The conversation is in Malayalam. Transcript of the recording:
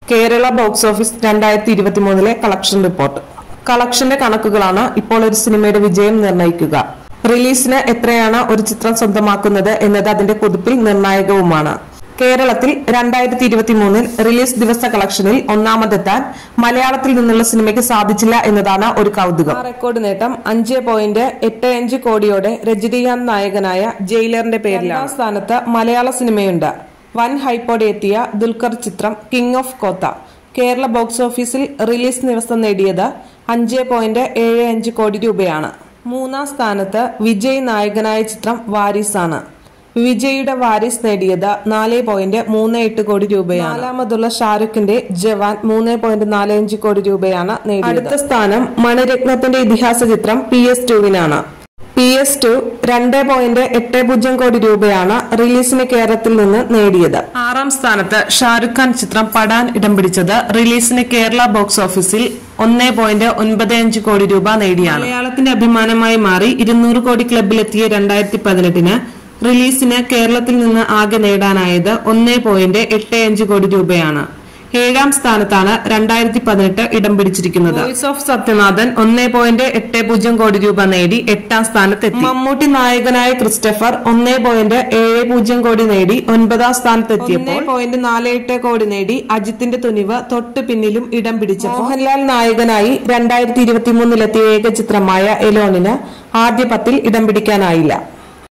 കേരള ബോക്സ് ഓഫീസ് രണ്ടായിരത്തി ഇരുപത്തി മൂന്നിലെ കളക്ഷൻ റിപ്പോർട്ട് കളക്ഷന്റെ കണക്കുകളാണ് ഇപ്പോൾ ഒരു സിനിമയുടെ വിജയം നിർണ്ണയിക്കുക റിലീസിന് എത്രയാണ് ഒരു ചിത്രം സ്വന്തമാക്കുന്നത് എന്നത് അതിന്റെ കുതിപ്പിൽ നിർണായകവുമാണ് കേരളത്തിൽ രണ്ടായിരത്തി ഇരുപത്തി മൂന്നിൽ റിലീസ് ദിവസ കളക്ഷനിൽ ഒന്നാമതെത്താൻ മലയാളത്തിൽ നിന്നുള്ള സിനിമയ്ക്ക് സാധിച്ചില്ല എന്നതാണ് ഒരു കൗതുകം ആ റെക്കോർഡ് നേട്ടം അഞ്ച് പോയിന്റ് എട്ട് അഞ്ച് കോടിയോടെ രജനീകാന്ത് നായകനായ ജയിലറിന്റെ പേരിലാണ് രണ്ടാം സ്ഥാനത്ത് മലയാള സിനിമയുണ്ട് വൻ ഹൈപ്പോടെ എത്തിയ ദുൽഖർ ചിത്രം King of Kotha Kerala box ഓഫീസിൽ റിലീസ് ദിവസം നേടിയത് അഞ്ച് പോയിന്റ് ഏഴ് അഞ്ച് കോടി രൂപയാണ് മൂന്നാം സ്ഥാനത്ത് വിജയ് നായകനായ ചിത്രം വാരിസ് ആണ് വിജയുടെ വാരിസ് നേടിയത് നാല് പോയിന്റ് മൂന്ന് എട്ട് കോടി രൂപയാണ് നാലാമതുള്ള ഷാരുഖിന്റെ ജവാൻ മൂന്ന് പോയിന്റ് നാല് അഞ്ച് കോടി രൂപയാണ് നേടിയത് അടുത്ത സ്ഥാനം മണിരത്നത്തിന്റെ ഇതിഹാസ ചിത്രം പി എസ് ടുവിനാണ് പി എസ് ടു രണ്ട് പോയിന്റ് എട്ട് പൂജ്യം കോടി രൂപയാണ് റിലീസിന് കേരളത്തിൽ നിന്ന് നേടിയത് ആറാം സ്ഥാനത്ത് ഷാരുഖ് ഖാൻ ചിത്രം പടാൻ ഇടം പിടിച്ചത് റിലീസിന് കേരള ബോക്സ് ഓഫീസിൽ ഒന്ന് പോയിന്റ് ഒൻപത് അഞ്ച് കോടി രൂപ നേടിയാണ് മലയാളത്തിന്റെ അഭിമാനമായി മാറി ഇരുന്നൂറ് കോടി ക്ലബിലെത്തിയ രണ്ടായിരത്തി പതിനെട്ടിന് റിലീസിന് കേരളത്തിൽ നിന്ന് ആകെ നേടാനായത് ഒന്ന് പോയിന്റ് എട്ട് അഞ്ച് കോടി രൂപയാണ് ഏഴാം സ്ഥാനത്താണ് രണ്ടായിരത്തി പതിനെട്ട് ഇടം പിടിച്ചിരിക്കുന്നത് വോയിസ് ഓഫ് സത്യനാഥൻ ഒന്ന് പോയിന്റ് എട്ട് പൂജ്യം കോടി രൂപ നേടി എട്ടാം സ്ഥാനത്തെത്തി മമ്മൂട്ടി നായകനായ ക്രിസ്റ്റഫർ ഒന്ന് പോയിന്റ് ഏഴ് പൂജ്യം കോടി നേടി ഒൻപതാം സ്ഥാനത്തെത്തിയപ്പോൾ പോയിന്റ് നാല് എട്ട് കോടി നേടി അജിത്തിന്റെ തുനിവ് തൊട്ട് പിന്നിലും ഇടം പിടിച്ചു മോഹൻലാൽ നായകനായി രണ്ടായിരത്തി ഇരുപത്തി മൂന്നിലെത്തിയ ഏക ചിത്രമായ എലോണിന് ആദ്യ പത്തിൽ ഇടം പിടിക്കാനായില്ല